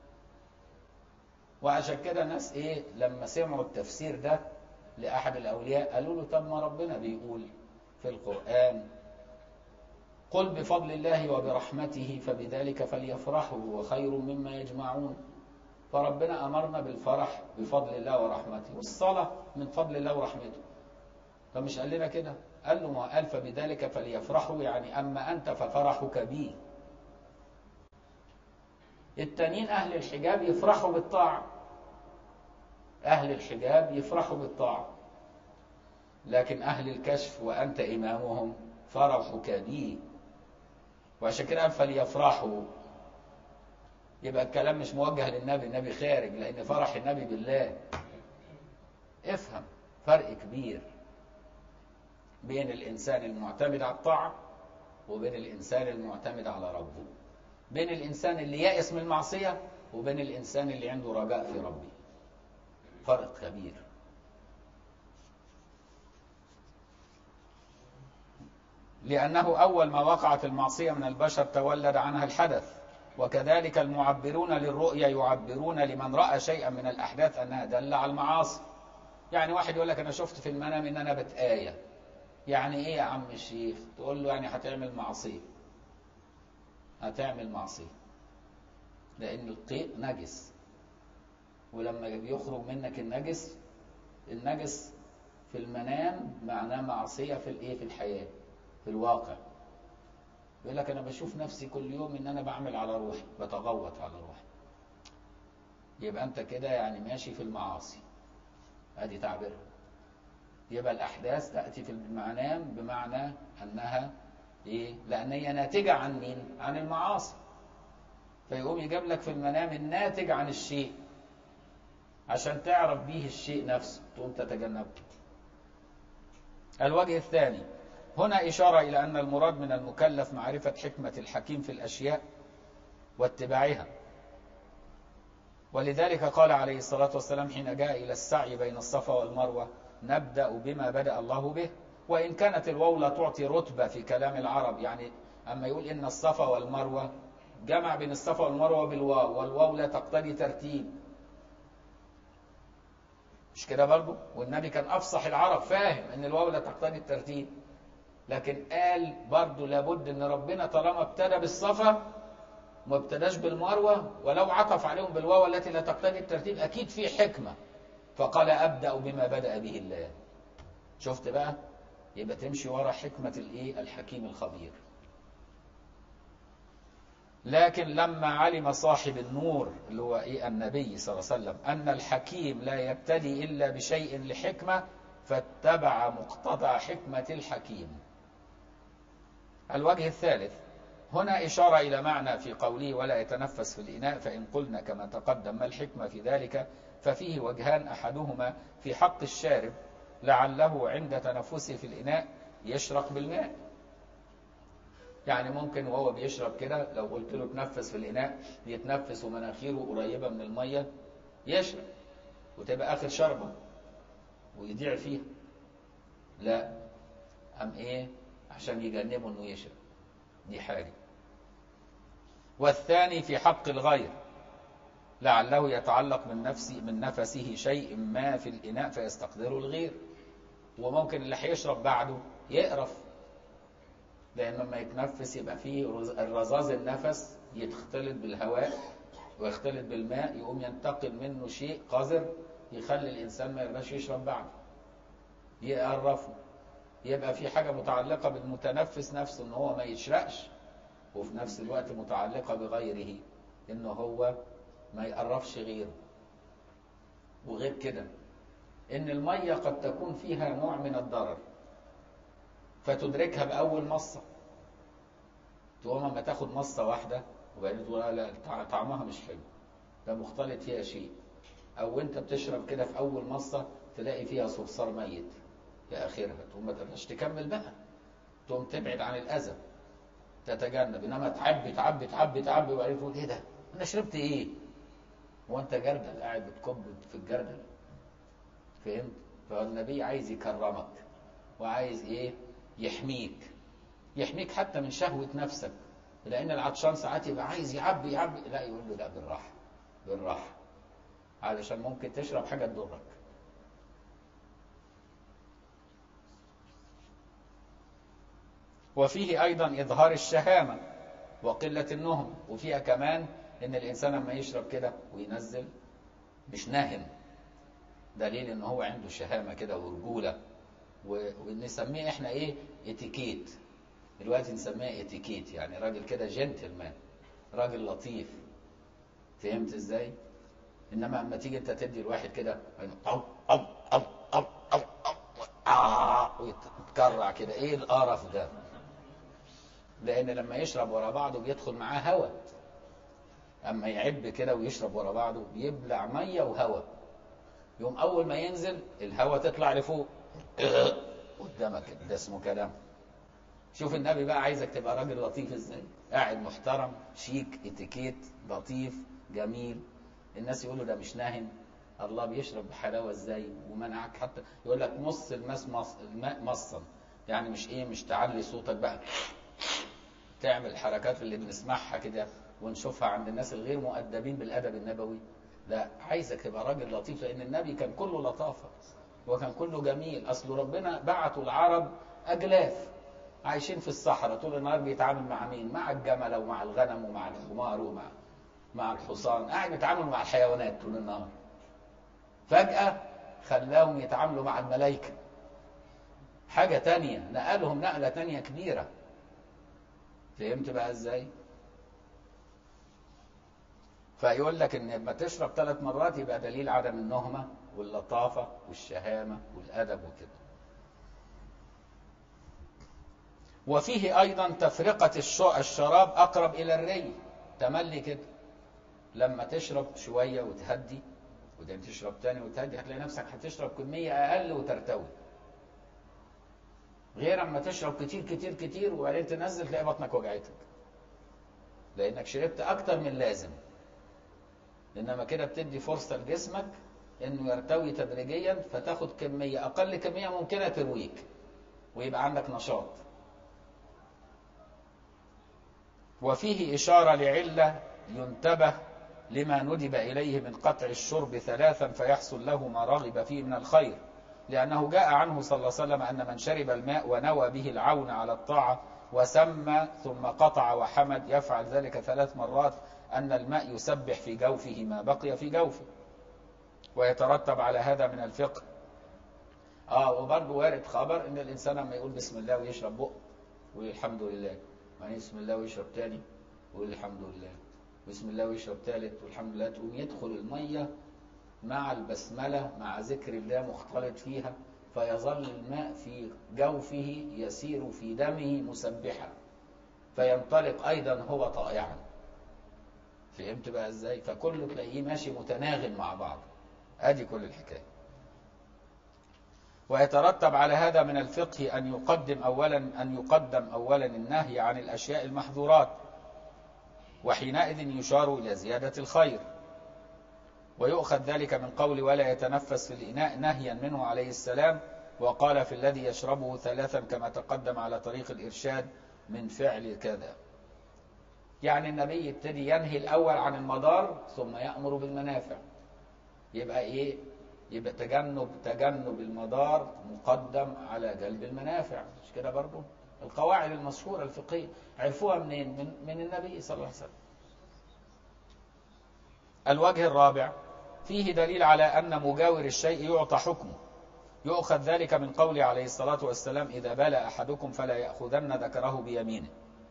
وعشان كده الناس ايه لما سمعوا التفسير ده لأحد الأولياء قالوا له طب ما ربنا بيقول في القرآن قل بفضل الله وبرحمته فبذلك فليفرحوا وخير مما يجمعون فربنا أمرنا بالفرح بفضل الله ورحمته والصلاة من فضل الله ورحمته فمش قال لنا كده قال له ما قال فبذلك فليفرحوا يعني أما أنت ففرحك بي التانيين أهل الحجاب يفرحوا بالطاعة أهل الحجاب يفرحوا بالطاعة لكن أهل الكشف وأنت إمامهم فرحك بي وعشان كده قال فليفرحوا يبقى الكلام مش موجه للنبي النبي خارج لأن فرح النبي بالله افهم فرق كبير بين الإنسان المعتمد على الطاعة وبين الإنسان المعتمد على ربه بين الإنسان اللي يائس من المعصية وبين الإنسان اللي عنده رجاء في ربه فرق كبير لأنه أول ما وقعت المعصية من البشر تولد عنها الحدث وكذلك المعبرون للرؤيا يعبرون لمن رأى شيئا من الأحداث أنها دل على المعاصي يعني واحد يقول لك أنا شفت في المنام إن أنا بتآية يعني إيه يا عم الشيخ تقول له يعني هتعمل معصية هتعمل معصية لأن القيء نجس ولما يخرج منك النجس النجس في المنام معناه معصية في الايه في الحياة في الواقع يقول لك انا بشوف نفسي كل يوم ان انا بعمل على روحي بتغوط على روحي يبقى انت كده يعني ماشي في المعاصي ادي تعبيرها يبقى الاحداث تاتي في المنام بمعنى انها ايه لان هي ناتجه عن مين عن المعاصي فيقوم يجيب لك في المنام الناتج عن الشيء عشان تعرف به الشيء نفسه تقوم تتجنبه الوجه الثاني هنا إشارة إلى أن المراد من المكلف معرفة حكمة الحكيم في الأشياء واتباعها ولذلك قال عليه الصلاة والسلام حين جاء إلى السعي بين الصفا والمروة نبدأ بما بدأ الله به وإن كانت الواو لا تعطي رتبة في كلام العرب يعني أما يقول إن الصفا والمروة جمع بين الصفا والمروة بالواو والواو لا تقتضي ترتيب مش كده برضو والنبي كان أفصح العرب فاهم أن الواو لا تقتضي الترتيب لكن قال برضو لابد أن ربنا طالما ابتدى بالصفا ما ابتداش بالمروة ولو عطف عليهم بالواو التي لا تقتضي الترتيب أكيد في حكمة فقال أبدأ بما بدأ به الله شفت بقى يبقى تمشي ورا حكمة الإيه الحكيم الخبير لكن لما علم صاحب النور اللي هو إيه النبي صلى الله عليه وسلم أن الحكيم لا يبتدي إلا بشيء لحكمة فاتبع مقتضى حكمة الحكيم الوجه الثالث هنا إشارة إلى معنى في قوله ولا يتنفس في الإناء فإن قلنا كما تقدم ما الحكمة في ذلك ففيه وجهان أحدهما في حق الشارب لعله عند تنفسه في الإناء يشرق بالماء يعني ممكن وهو بيشرب كده لو قلت له تنفس في الإناء يتنفس ومناخيره قريبة من المية يشرب وتبقى آخر شربة ويضيع فيها لا أم إيه عشان يجنبه إنه يشرب دي حاجة والثاني في حق الغير لعله يتعلق من نفسه من نفسه شيء ما في الإناء فيستقدره الغير وممكن اللي هيشرب بعده يقرف لأن لما يتنفس يبقى فيه الرذاذ النفس يختلط بالهواء ويختلط بالماء يقوم ينتقل منه شيء قذر يخلي الإنسان ما يرضاش يشرب بعده يقرفه يبقى في حاجة متعلقة بالمتنفس نفسه ان هو ما يشرقش وفي نفس الوقت متعلقة بغيره ان هو ما يقرفش غيره وغير كده ان المية قد تكون فيها نوع من الضرر فتدركها بأول مصة تقوم اما تاخد مصة واحدة وبعدين تقول لا طعمها مش حلو ده مختلط فيها شيء او انت بتشرب كده في اول مصة تلاقي فيها صرصار ميت في اخرها تقوم ما تقدرش تكمل بقى تقوم تبعد عن الاذى تتجنب انما تعبي تعبي تعبي تعبي وبعدين تقول ايه ده انا شربت ايه هو انت جردل قاعد بتكب في الجردل فهمت فالنبي عايز يكرمك وعايز ايه يحميك يحميك حتى من شهوة نفسك لأن العطشان ساعات يبقى عايز يعبي يعبي لا يقول له لا بالراحة بالراحة علشان ممكن تشرب حاجة تضرك وفيه أيضا إظهار الشهامة وقلة النهم وفيها كمان إن الإنسان لما يشرب كده وينزل مش ناهم دليل إن هو عنده شهامة كده ورجولة ونسميه إحنا إيه اتيكيت دلوقتي نسميها اتيكيت يعني راجل كده جنتلمان راجل لطيف فهمت ازاي انما اما تيجي انت تدي الواحد كده أو أو أو أو أو أو ويتكرع كده ايه القرف ده لان لما يشرب ورا بعضه بيدخل معاه هواء اما يعب كده ويشرب ورا بعضه بيبلع ميه وهواء يوم اول ما ينزل الهواء تطلع لفوق قدامك ده اسمه كلام شوف النبي بقى عايزك تبقى راجل لطيف ازاي قاعد محترم شيك اتيكيت لطيف جميل الناس يقولوا ده مش ناهم الله بيشرب بحلاوه ازاي ومنعك حتى يقول لك نص الماس مص الماء مصا يعني مش ايه مش تعلي صوتك بقى تعمل الحركات اللي بنسمعها كده ونشوفها عند الناس الغير مؤدبين بالادب النبوي لا عايزك تبقى راجل لطيف لان النبي كان كله لطافه وكان كله جميل اصل ربنا بعتوا العرب اجلاف عايشين في الصحراء طول النهار بيتعامل مع مين مع الجمل ومع الغنم ومع الحمار ومع مع الحصان قاعد يتعامل مع الحيوانات طول النهار فجأة خلاهم يتعاملوا مع الملائكة حاجة تانية نقلهم نقلة تانية كبيرة فهمت بقى ازاي فيقول لك ان لما تشرب ثلاث مرات يبقى دليل عدم النهمة واللطافة والشهامة والأدب وكده وفيه أيضا تفرقة الشراب أقرب إلى الري تملي كده لما تشرب شوية وتهدي وبعدين تشرب تاني وتهدي هتلاقي نفسك هتشرب كمية أقل وترتوي غير اما تشرب كتير كتير كتير وبعدين تنزل تلاقي بطنك وجعتك لأنك شربت أكتر من لازم إنما كده بتدي فرصة لجسمك إنه يرتوي تدريجيا فتاخد كمية أقل كمية ممكنة ترويك ويبقى عندك نشاط وفيه إشارة لعلة ينتبه لما ندب إليه من قطع الشرب ثلاثا فيحصل له ما رغب فيه من الخير لأنه جاء عنه صلى الله عليه وسلم أن من شرب الماء ونوى به العون على الطاعة وسمى ثم قطع وحمد يفعل ذلك ثلاث مرات أن الماء يسبح في جوفه ما بقي في جوفه ويترتب على هذا من الفقه آه وبرضه وارد خبر أن الإنسان لما يقول بسم الله ويشرب بق ويقول الحمد لله بعدين بسم الله ويشرب تاني ويقول الحمد لله بسم الله ويشرب ثالث والحمد لله تقوم يدخل المية مع البسملة مع ذكر الله مختلط فيها فيظل الماء في جوفه يسير في دمه مسبحا فينطلق أيضا هو طائعا فهمت بقى ازاي فكله تلاقيه ماشي متناغم مع بعض ادي كل الحكايه ويترتب على هذا من الفقه أن يقدم أولا أن يقدم أولا النهي عن الأشياء المحظورات وحينئذ يشار إلى زيادة الخير ويؤخذ ذلك من قول ولا يتنفس في الإناء نهيا منه عليه السلام وقال في الذي يشربه ثلاثا كما تقدم على طريق الإرشاد من فعل كذا يعني النبي يبتدي ينهي الأول عن المضار ثم يأمر بالمنافع يبقى إيه يبقى تجنب تجنب المضار مقدم على جلب المنافع مش كده برضه القواعد المشهورة الفقهية عرفوها منين من, من النبي صلى الله عليه وسلم الوجه الرابع فيه دليل على أن مجاور الشيء يعطى حكمه يؤخذ ذلك من قوله عليه الصلاة والسلام إذا بلى أحدكم فلا يأخذن ذكره بيمينه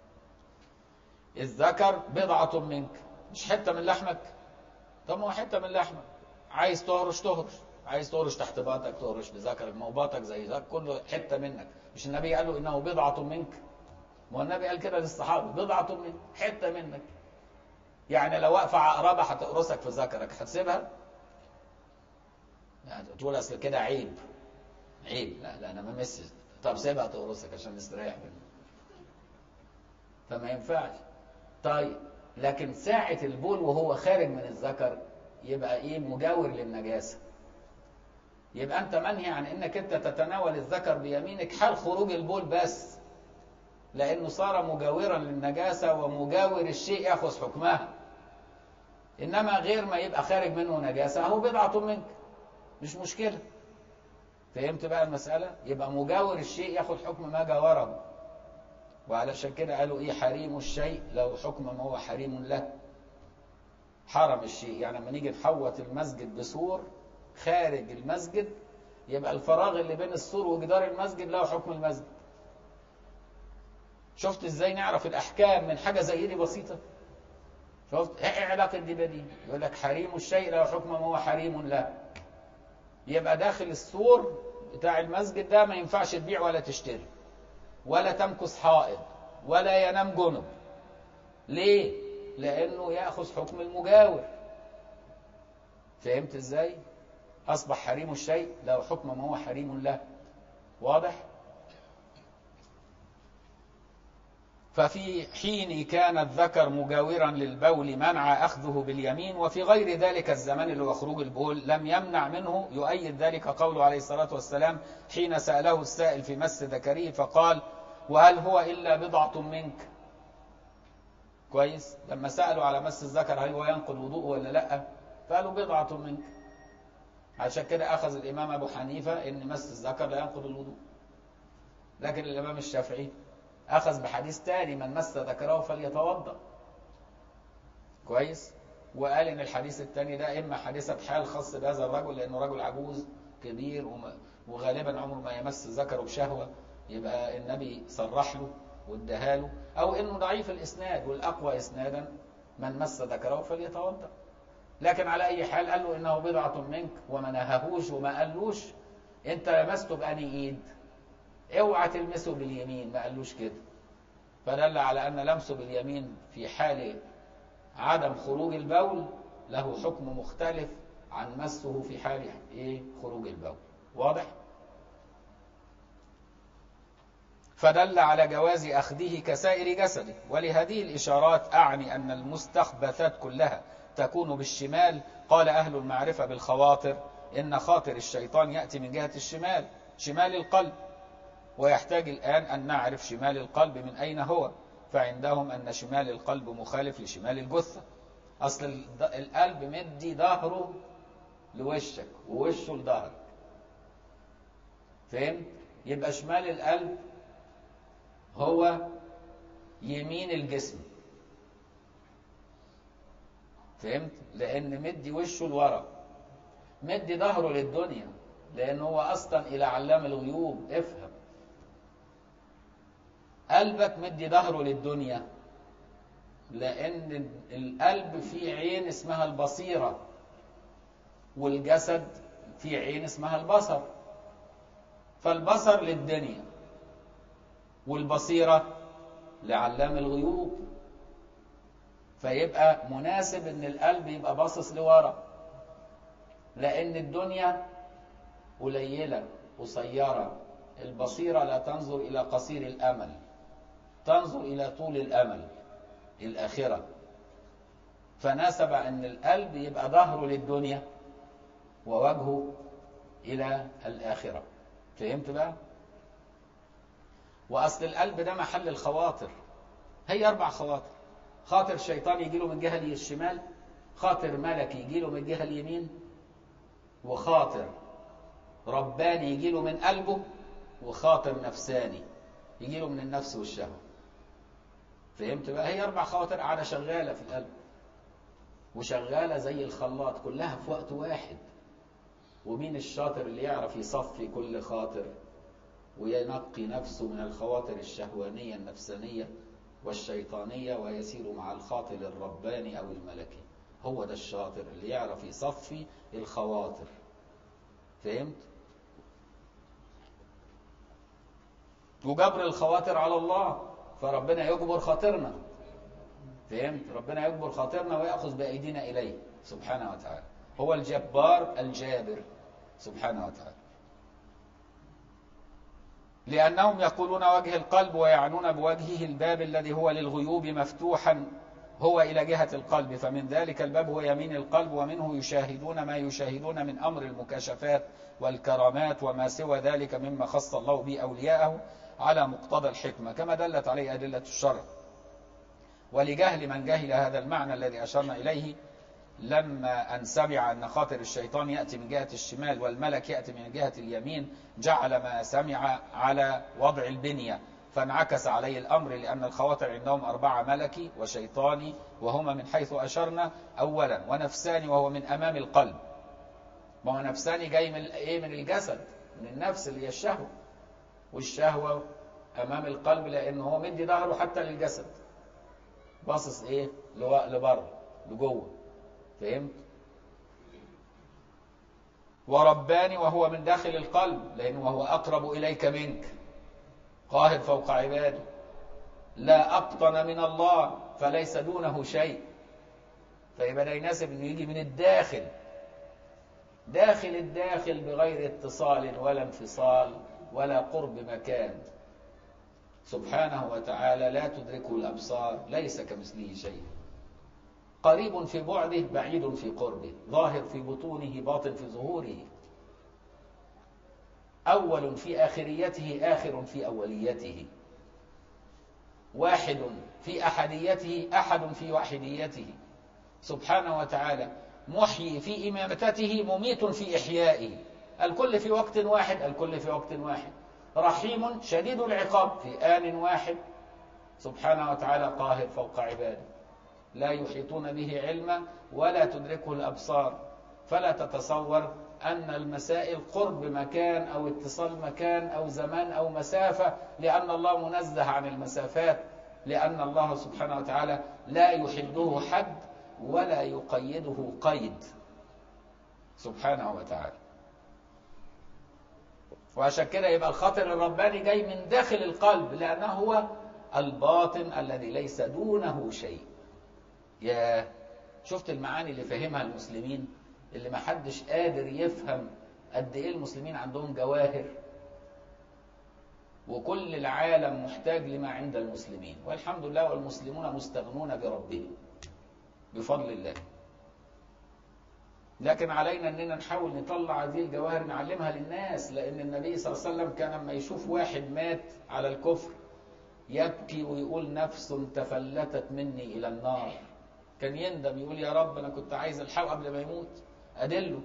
الذكر بضعة منك مش حتة من لحمك طب ما هو حتة من لحمك عايز تهرش تهرش عايز تهرش تحت باطك تهرش بذكرك ما هو باطك زي ذاك كله حتة منك مش النبي قال له إنه بضعة منك ما هو النبي قال كده للصحابة بضعة منك حتة منك يعني لو واقفة عقربة هتقرصك في ذكرك هتسيبها يعني تقول أصل كده عيب عيب لا لا أنا ما مسش طب سيبها تقرصك عشان نستريح منها فما ينفعش طيب لكن ساعة البول وهو خارج من الذكر يبقى ايه مجاور للنجاسة يبقى انت منهي عن انك انت تتناول الذكر بيمينك حال خروج البول بس لانه صار مجاورا للنجاسة ومجاور الشيء ياخذ حكمها انما غير ما يبقى خارج منه نجاسة هو بضعة منك مش مشكلة فهمت بقى المسألة يبقى مجاور الشيء ياخذ حكم ما جاوره وعلشان كده قالوا ايه حريم الشيء له حكم ما هو حريم له حرم الشيء يعني لما نيجي نحوط المسجد بسور خارج المسجد يبقى الفراغ اللي بين السور وجدار المسجد له حكم المسجد شفت ازاي نعرف الاحكام من حاجه زي دي بسيطه شفت ايه علاقه دي بدي يقول لك حريم الشيء له حكم ما هو حريم له يبقى داخل السور بتاع المسجد ده ما ينفعش تبيع ولا تشتري ولا تمكث حائض ولا ينام جنب ليه لانه ياخذ حكم المجاور فهمت ازاي اصبح حريم الشيء له حكم ما هو حريم له واضح ففي حين كان الذكر مجاورا للبول منع أخذه باليمين وفي غير ذلك الزمان اللي هو خروج البول لم يمنع منه يؤيد ذلك قوله عليه الصلاة والسلام حين سأله السائل في مس ذكره فقال وهل هو إلا بضعة منك كويس لما سألوا على مس الذكر هل هو ينقض وضوءه ولا لا قالوا بضعة منك عشان كده أخذ الإمام أبو حنيفة إن مس الذكر لا ينقض الوضوء لكن الإمام الشافعي أخذ بحديث تاني من مس ذكره فليتوضأ كويس وقال إن الحديث التاني ده إما حادثة حال خاص بهذا الرجل لأنه رجل عجوز كبير وغالبا عمره ما يمس ذكره بشهوة يبقى النبي صرح له واداها له أو إنه ضعيف الإسناد والأقوى إسنادا من مس ذكره فليتوضأ لكن على أي حال قال له إنه بضعة منك وما نهاهوش وما قالوش أنت لمسته بأني إيد اوعى تلمسه باليمين ما قالوش كده فدل على أن لمسه باليمين في حال عدم خروج البول له حكم مختلف عن مسه في حال إيه خروج البول واضح؟ فدل على جواز أخذه كسائر جسده ولهذه الإشارات أعني أن المستخبثات كلها تكون بالشمال قال أهل المعرفة بالخواطر إن خاطر الشيطان يأتي من جهة الشمال شمال القلب ويحتاج الآن أن نعرف شمال القلب من أين هو فعندهم أن شمال القلب مخالف لشمال الجثة أصل القلب مدي ظهره لوشك ووشه لظهرك فهمت؟ يبقى شمال القلب هو يمين الجسم فهمت؟ لأن مدي وشه لورا مدي ظهره للدنيا لأن هو أصلا إلى علام الغيوب افهم قلبك مدي ظهره للدنيا لأن القلب فيه عين اسمها البصيرة والجسد فيه عين اسمها البصر فالبصر للدنيا والبصيرة لعلام الغيوب فيبقى مناسب ان القلب يبقى باصص لورا لان الدنيا قليلة قصيرة البصيرة لا تنظر إلى قصير الأمل تنظر إلى طول الأمل الآخرة فناسب أن القلب يبقى ظهره للدنيا ووجهه إلى الآخرة فهمت بقى؟ وأصل القلب ده محل الخواطر هي أربع خواطر خاطر شيطان يجي له من جهة الشمال خاطر ملك يجي له من الجهة اليمين وخاطر رباني يجي له من قلبه وخاطر نفساني يجي له من النفس والشهوة فهمت بقى هي أربع خواطر قاعدة شغالة في القلب وشغالة زي الخلاط كلها في وقت واحد ومين الشاطر اللي يعرف يصفي كل خاطر وينقي نفسه من الخواطر الشهوانية النفسانية والشيطانية ويسير مع الخاطر الرباني أو الملكي هو ده الشاطر اللي يعرف يصفي الخواطر فهمت؟ وجبر الخواطر على الله فربنا يجبر خاطرنا فهمت؟ ربنا يجبر خاطرنا ويأخذ بأيدينا إليه سبحانه وتعالى هو الجبار الجابر سبحانه وتعالى لأنهم يقولون وجه القلب ويعنون بوجهه الباب الذي هو للغيوب مفتوحا هو إلى جهة القلب فمن ذلك الباب هو يمين القلب ومنه يشاهدون ما يشاهدون من أمر المكاشفات والكرامات وما سوى ذلك مما خص الله به أولياءه على مقتضى الحكمة كما دلت عليه أدلة الشرع ولجهل من جهل هذا المعنى الذي أشرنا إليه لما أن سمع أن خاطر الشيطان يأتي من جهة الشمال والملك يأتي من جهة اليمين جعل ما سمع على وضع البنية فانعكس عليه الأمر لأن الخواطر عندهم أربعة ملكي وشيطاني وهما من حيث أشرنا أولا ونفساني وهو من أمام القلب ما هو نفساني جاي من إيه من الجسد من النفس اللي هي الشهوة والشهوة أمام القلب لأنه هو مدي ظهره حتى للجسد باصص إيه لبره لجوه فهمت ورباني وهو من داخل القلب لأنه هو أقرب إليك منك قاهر فوق عباده لا أقطن من الله فليس دونه شيء فيبقى لا يناسب أنه يجي من الداخل داخل الداخل بغير اتصال ولا انفصال ولا قرب مكان سبحانه وتعالى لا تدركه الأبصار ليس كمثله شيء قريب في بعده بعيد في قربه ظاهر في بطونه باطن في ظهوره أول في آخريته آخر في أوليته واحد في أحديته أحد في وحديته سبحانه وتعالى محيي في إمامته مميت في إحيائه الكل في وقت واحد الكل في وقت واحد رحيم شديد العقاب في آن واحد سبحانه وتعالى قاهر فوق عباده لا يحيطون به علما ولا تدركه الأبصار فلا تتصور أن المسائل قرب مكان أو اتصال مكان أو زمان أو مسافة لأن الله منزه عن المسافات لأن الله سبحانه وتعالى لا يحده حد ولا يقيده قيد سبحانه وتعالى وعشان كده يبقى الخاطر الرباني جاي من داخل القلب لأنه هو الباطن الذي ليس دونه شيء يا شفت المعاني اللي فهمها المسلمين اللي ما حدش قادر يفهم قد ايه المسلمين عندهم جواهر وكل العالم محتاج لما عند المسلمين والحمد لله والمسلمون مستغنون بربهم بفضل الله لكن علينا اننا نحاول نطلع هذه الجواهر نعلمها للناس لان النبي صلى الله عليه وسلم كان لما يشوف واحد مات على الكفر يبكي ويقول نفس تفلتت مني الى النار كان يندم يقول يا رب انا كنت عايز الحقه قبل ما يموت ادله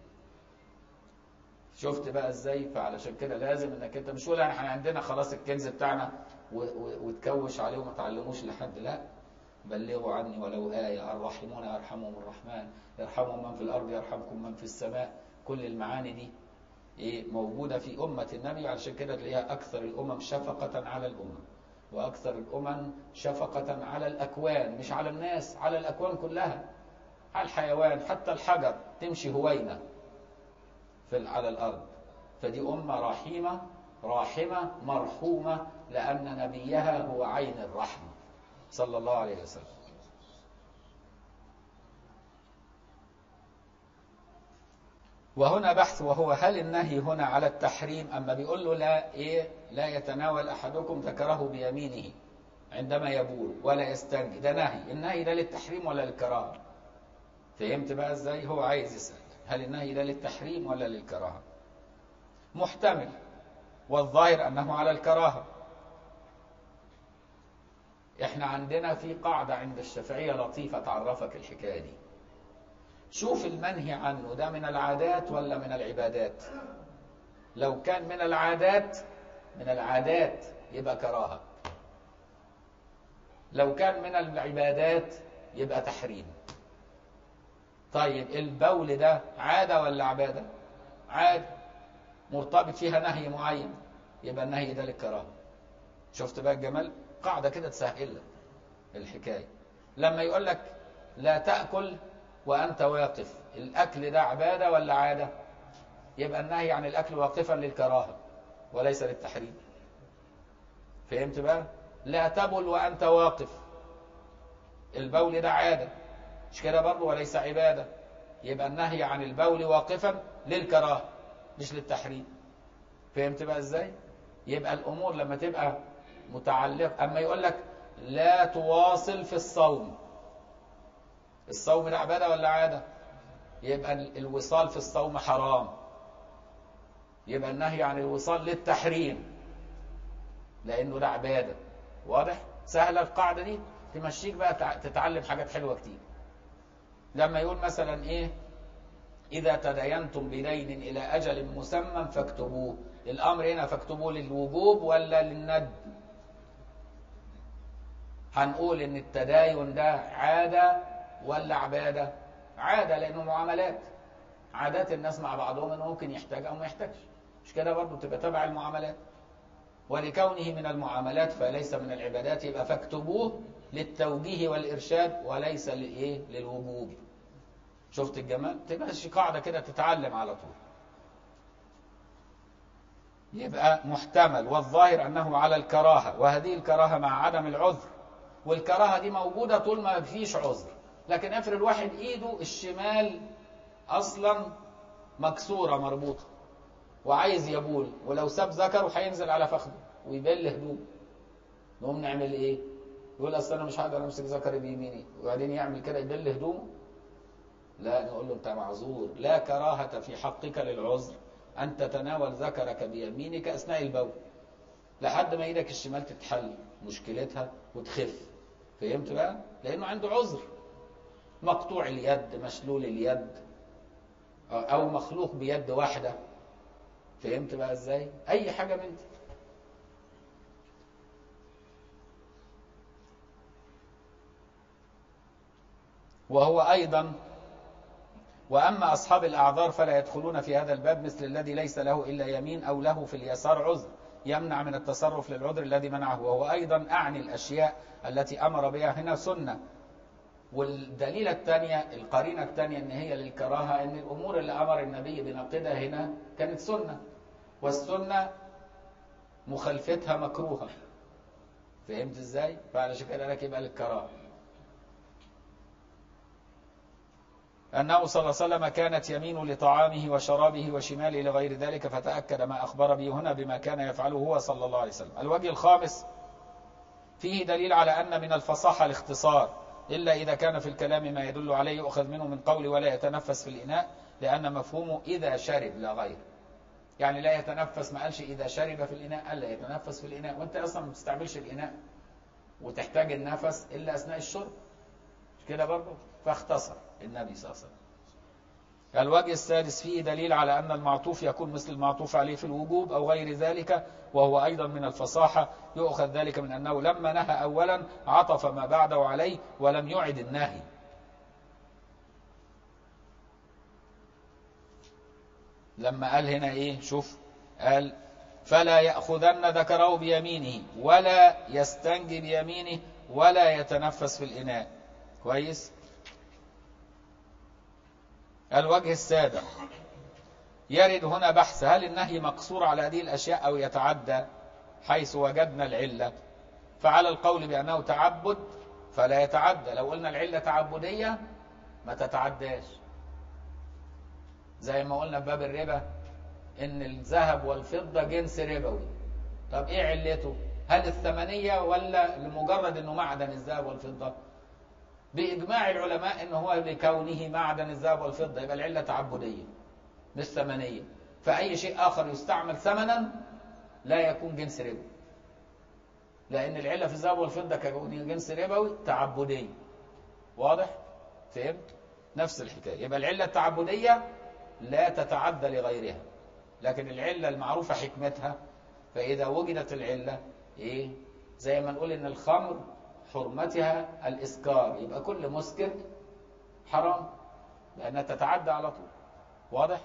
شفت بقى ازاي فعلشان كده لازم انك انت مش تقول احنا عندنا خلاص الكنز بتاعنا وتكوش عليه وما تعلموش لحد لا بلغوا عني ولو آية الراحمون يرحمهم الرحمن يرحمهم من في الأرض يرحمكم من في السماء كل المعاني دي إيه موجودة في أمة النبي علشان كده تلاقيها أكثر الأمم شفقة على الأمم وأكثر الأمم شفقة على الأكوان مش على الناس على الأكوان كلها على الحيوان حتى الحجر تمشي هوينة في على الأرض فدي أمة رحيمة راحمة مرحومة لأن نبيها هو عين الرحمة صلى الله عليه وسلم وهنا بحث وهو هل النهي هنا على التحريم أما بيقول له لا إيه لا يتناول أحدكم ذكره بيمينه عندما يبول ولا يستنجي ده نهي النهي ده للتحريم ولا للكراهة فهمت بقى ازاي هو عايز يسأل هل النهي ده للتحريم ولا للكراهة محتمل والظاهر أنه على الكراهة احنا عندنا في قاعدة عند الشافعية لطيفة تعرفك الحكاية دي شوف المنهي عنه ده من العادات ولا من العبادات لو كان من العادات من العادات يبقى كراهة لو كان من العبادات يبقى تحريم طيب البول ده عادة ولا عبادة عادة مرتبط فيها نهي معين يبقى النهي ده للكراهة شفت بقى الجمال قاعدة كده تسهل لك الحكاية لما يقول لك لا تأكل وأنت واقف الأكل ده عبادة ولا عادة يبقى النهي عن الأكل واقفا للكراهة وليس للتحريم فهمت بقى لا تبل وأنت واقف البول ده عادة مش كده برضه وليس عبادة يبقى النهي عن البول واقفا للكراهة مش للتحريم فهمت بقى ازاي يبقى الأمور لما تبقى متعلق أما يقول لك لا تواصل في الصوم الصوم ده عبادة ولا عادة يبقى الوصال في الصوم حرام يبقى النهي عن الوصال للتحريم لأنه ده عبادة واضح سهلة القاعدة دي تمشيك بقى تتعلم حاجات حلوة كتير لما يقول مثلا ايه إذا تدينتم بدين إلى أجل مسمى فاكتبوه الأمر هنا فاكتبوه للوجوب ولا للند هنقول إن التداين ده عادة ولا عبادة عادة لأنه معاملات عادات الناس مع بعضهم إنه ممكن يحتاج أو ما يحتاجش مش كده برضه تبقى تبع المعاملات ولكونه من المعاملات فليس من العبادات يبقى فاكتبوه للتوجيه والإرشاد وليس لإيه للوجوب شفت الجمال تبقى قاعدة كده تتعلم على طول يبقى محتمل والظاهر أنه على الكراهة وهذه الكراهة مع عدم العذر والكراهة دي موجودة طول ما فيش عذر لكن افرض واحد ايده الشمال اصلا مكسورة مربوطة وعايز يبول ولو ساب ذكره هينزل على فخذه ويبل هدوم نقوم نعمل ايه يقول اصل انا مش هقدر امسك ذكري بيميني وبعدين يعمل كده يبل هدومه لا نقول له انت معذور لا كراهة في حقك للعذر ان تتناول ذكرك بيمينك اثناء البول لحد ما ايدك الشمال تتحل مشكلتها وتخف فهمت بقى لانه عنده عذر مقطوع اليد مشلول اليد او مخلوق بيد واحدة فهمت بقى ازاي اي حاجة من دي وهو ايضا واما اصحاب الاعذار فلا يدخلون في هذا الباب مثل الذي ليس له الا يمين او له في اليسار عذر يمنع من التصرف للعذر الذي منعه وهو ايضا اعني الاشياء التي امر بها هنا سنه والدليل الثانية القرينة الثانية ان هي للكراهة ان الامور اللي امر النبي بنقدها هنا كانت سنة والسنة مخالفتها مكروهة فهمت ازاي؟ فعلشان كده لك يبقى للكراهة أنه صلى الله عليه وسلم كانت يمين لطعامه وشرابه وشماله لغير ذلك فتأكد ما أخبر به هنا بما كان يفعله هو صلى الله عليه وسلم الوجه الخامس فيه دليل على أن من الفصاحة الاختصار إلا إذا كان في الكلام ما يدل عليه يؤخذ منه من قول ولا يتنفس في الإناء لأن مفهومه إذا شرب لا غير يعني لا يتنفس ما قالش إذا شرب في الإناء قال لا يتنفس في الإناء وأنت أصلا ما بتستعملش الإناء وتحتاج النفس إلا أثناء الشرب مش كده برضه فاختصر النبي صلى الله عليه وسلم الوجه السادس فيه دليل على أن المعطوف يكون مثل المعطوف عليه في الوجوب أو غير ذلك وهو أيضا من الفصاحة يؤخذ ذلك من أنه لما نهى أولا عطف ما بعده عليه ولم يعد النهي لما قال هنا إيه شوف قال فلا يأخذن ذكره بيمينه ولا يستنجي بيمينه ولا يتنفس في الإناء كويس الوجه السابع يرد هنا بحث هل النهي مقصور على هذه الأشياء أو يتعدى حيث وجدنا العلة فعلى القول بأنه تعبد فلا يتعدى لو قلنا العلة تعبدية ما تتعداش زي ما قلنا في باب الربا ان الذهب والفضة جنس ربوي طب ايه علته هل الثمنية ولا لمجرد انه معدن الذهب والفضة باجماع العلماء ان هو لكونه معدن الذهب والفضة يبقى العلة تعبدية مش ثمنية فاي شيء اخر يستعمل ثمنا لا يكون جنس ربوي لان العلة في الذهب والفضة كجنس ربوي تعبدية واضح فهمت نفس الحكاية يبقى العلة التعبدية لا تتعدى لغيرها لكن العلة المعروفة حكمتها فإذا وجدت العلة إيه زي ما نقول إن الخمر حرمتها الإسكار يبقى كل مسكر حرام لأنها تتعدى على طول واضح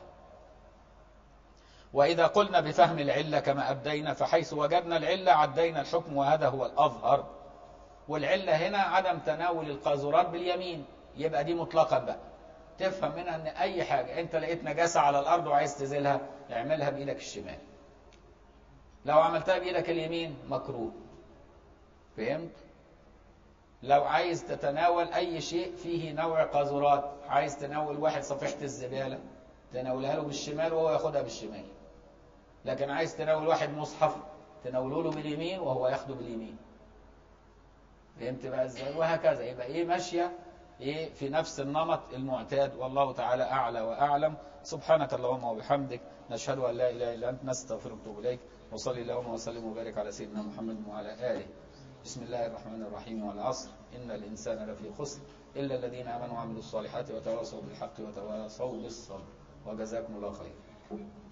وإذا قلنا بفهم العلة كما أبدينا فحيث وجدنا العلة عدينا الحكم وهذا هو الأظهر والعلة هنا عدم تناول القاذورات باليمين يبقى دي مطلقا بقى تفهم منها ان اي حاجة انت لقيت نجاسة على الارض وعايز تزيلها اعملها بايدك الشمال لو عملتها بايدك اليمين مكروه فهمت لو عايز تتناول اي شيء فيه نوع قاذورات عايز تناول واحد صفيحة الزبالة تناولها له بالشمال وهو ياخدها بالشمال لكن عايز تناول واحد مصحف تناوله له باليمين وهو ياخده باليمين فهمت بقى ازاي وهكذا يبقى ايه ماشيه ايه في نفس النمط المعتاد والله تعالى اعلى واعلم سبحانك اللهم وبحمدك نشهد ان لا اله الا انت نستغفرك ونتوب اليك وصلي اللهم وسلم وبارك على سيدنا محمد وعلى اله بسم الله الرحمن الرحيم والعصر ان الانسان لفي خسر الا الذين امنوا وعملوا الصالحات وتواصوا بالحق وتواصوا بالصبر وجزاكم الله خير